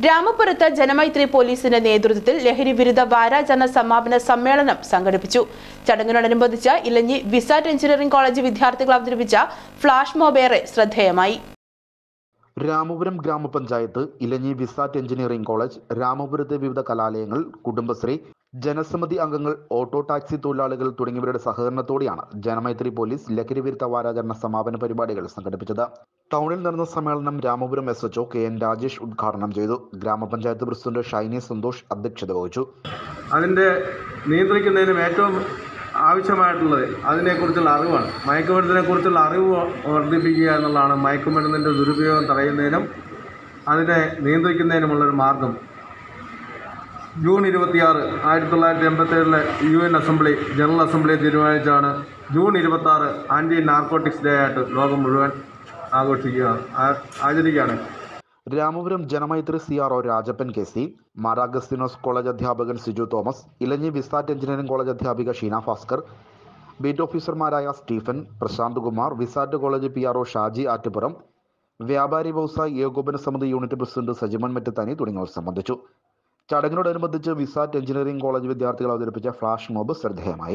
രാമപുരത്ത് ജനമൈത്രി പോലീസിന്റെ നേതൃത്വത്തിൽ ലഹരി വിരുദ്ധ വാരാചരണ സമാപന സമ്മേളനം സംഘടിപ്പിച്ചു ചടങ്ങിനോടനുബന്ധിച്ച് ഇലഞ്ഞി വിസാറ്റ് എഞ്ചിനീയറിംഗ് കോളേജ് വിദ്യാർത്ഥികൾ അവതരിപ്പിച്ച ഫ്ലാഷ് മോബ് ഏറെ ശ്രദ്ധേയമായി രാമപുരം ഗ്രാമപഞ്ചായത്ത് ഇലഞ്ഞി വിസാറ്റ് എഞ്ചിനീയറിംഗ് കോളേജ് രാമപുരത്തെ വിവിധ കലാലയങ്ങൾ കുടുംബശ്രീ ജനസമിതി അംഗങ്ങൾ ഓട്ടോ ടാക്സി തൊഴിലാളികൾ തുടങ്ങിയവരുടെ സഹകരണത്തോടെയാണ് ജനമൈത്രി പോലീസ് ലഹരി വിരുദ്ധ വാരാചരണ സമാപന പരിപാടികൾ സംഘടിപ്പിച്ചത് ടൗണിൽ നടന്ന സമ്മേളനം Ramapuram S H O K N Rajesh ഉദ്ഘാടനം ചെയ്തു ഗ്രാമപഞ്ചായത്ത് പ്രസിഡന്റ് ഷൈനി സന്തോഷ് അധ്യക്ഷത വഹിച്ചു അതിൻ്റെ നിയന്ത്രിക്കുന്നതിനും ഏറ്റവും ആവശ്യമായിട്ടുള്ളത് അതിനെക്കുറിച്ചുള്ള അറിവാണ് മയക്കുമരുന്നിനെക്കുറിച്ചുള്ള അറിവ് വർദ്ധിപ്പിക്കുക എന്നുള്ളതാണ് മയക്കുമരുന്നിൻ്റെ ദുരുപയോഗം തടയുന്നതിനും അതിനെ നിയന്ത്രിക്കുന്നതിനുമുള്ളൊരു മാർഗം ജൂൺ ഇരുപത്തിയാറ് ആയിരത്തി തൊള്ളായിരത്തി എൺപത്തേഴിലെ U N assembly general assembly തീരുമാനിച്ചാണ് ജൂൺ ഇരുപത്താറ് ആൻറ്റി നാർക്കോട്ടിക്സ് ഡേ ആയിട്ട് ലോകം മുഴുവൻ ആഘോഷിക്കുക ആ- ആചരിക്കുകയാണ് Ramapuram Janamaithri C R O Rajappan K C മാരാഗസ്തിനോസ് കോളേജ് അധ്യാപകൻ Siju Thomas Elanji VISAT engineering college അധ്യാപിക ഷീന ഭാസ്കർ ബീറ്റ് ഓഫീസർമാരായ Stephen Prashanth Kumar VISAT college P R O Shaji Attupuram വ്യാപാരി വ്യവസായി ഏകോപന സമിതി യൂണിറ്റ് പ്രസിഡന്റ് സജിമൻ മറ്റത്താനി തുടങ്ങിയവർ സംബന്ധിച്ചു ചടങ്ങിനോടനുബന്ധിച്ച് വിസാറ്റ് എഞ്ചിനീയറിംഗ് കോളേജ് വിദ്യാർത്ഥികൾ അവതരിപ്പിച്ച ഫ്ലാഷ് മോബ് ശ്രദ്ധേയമായി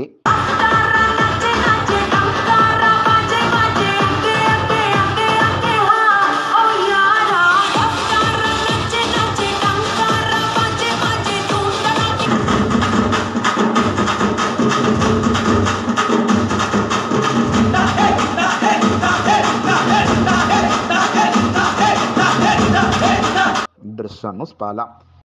ദൃശ്യ ന്യൂസ് പാല